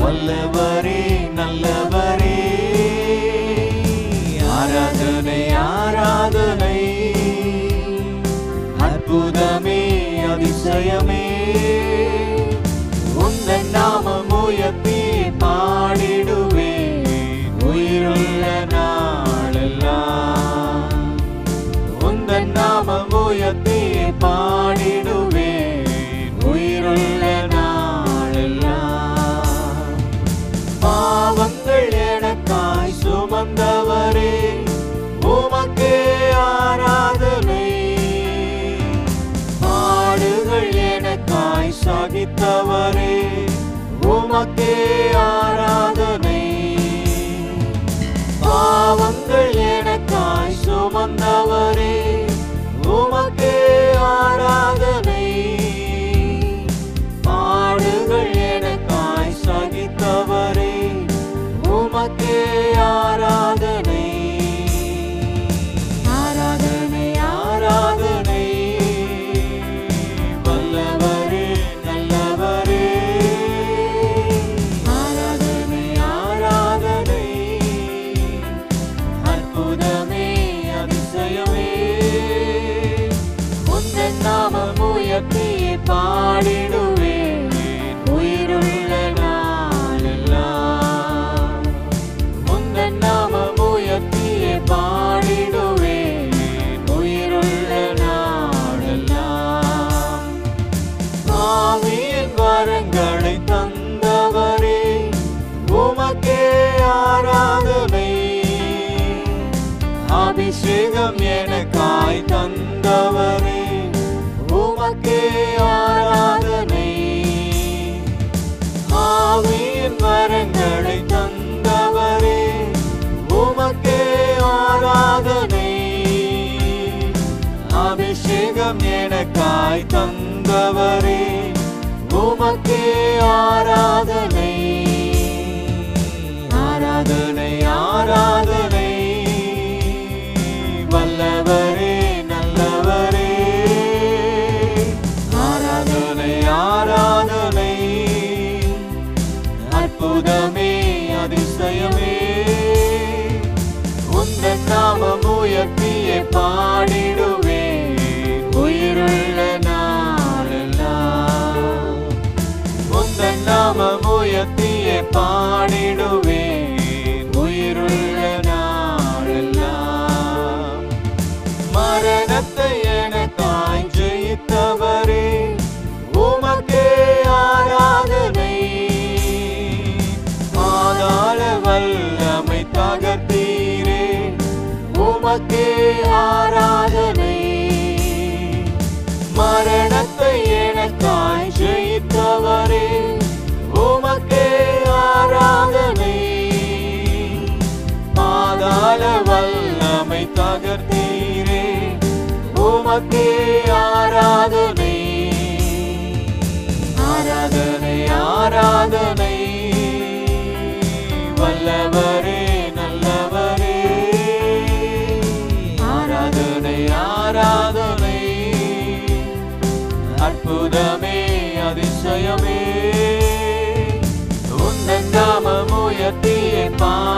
வல்லவரே நல்லவரே ஆராதனை ஆராதனை அற்புதமே அதிசயமே உந்தன் நாமம் உயர்த்தி பாடிடுவேன் உயிருள்ள நாளெல்லாம் உந்தன் நாமம் உயர்த்தி பாடிடுவேன் உயிருள்ள நாளெல்லாம் பாவங்கள் எனக்காய் சுமந்தவரே உமக்கே ஆராதனை பாடுகள் எனக்காய் சகித்தவரே உமக்கே ஆராதனை பாவங்கள் எனக்காய் சுமந்தவரே உமக்கே ஆராதனை பாடுகள் எனக்காய் சகித்தவரே உமக்கே ஆராதனை ஆராதனை ஆராதனை வல்லவரே நல்லவரே ஆராதனை ஆராதனை அற்புதமே அதிசயமே உந்தன் நாமம் உயர்த்தி பாடிடுவேன் உயிருள்ள நாளெல்லாம் உந்தன் நாமம் உயர்த்தி பாடிடுவேன் உயிருள்ள நாளெல்லாம் ஆவியின் வரங்களை தந்தவரே உமக்கே ஆராதனை அபிஷேகம் எனக்காய் தந்தவரே உமக்கே ஆராதனை ஆவியின் வரங்களை தந்தவரே உமக்கே ஆராதனை அபிஷேகம் எனக்காய் தந்தவரே உமக்கே ஆராதனை ஆராதனை ஆராதனை வல்லவரே நல்லவரே ஆராதனை ஆராதனை அற்புதமே அதிசயமே உந்தன் நாமம் உயர்த்தியே பாடிடுவேன் உயிருள்ள நாளெல்லாம் உந்தன் நாமம் உயர்த்தியே பாடிடுவேன் உயிருள்ள நாளெல்லாம் மரணத்தை எனக்காய் ஜெயித்தவரே உமக்கே ஆராதனை பாதாள வல்லமை தகர்த்தீரே உமக்கே ஆராதனை மரணத்தை எனக்காய் ஜெயித்தவரே உமக்கே ஆராதனை பாதாள வல்லமை தகர்த்தீரே உமக்கே ஆராதனை ஆராதனை ஆராதனை வல்லவரே நல்லவரே ஆராதனை ஆராதனை அற்புதமே அதிசயமே உந்தன் நாமம் உயர்த்தியே பா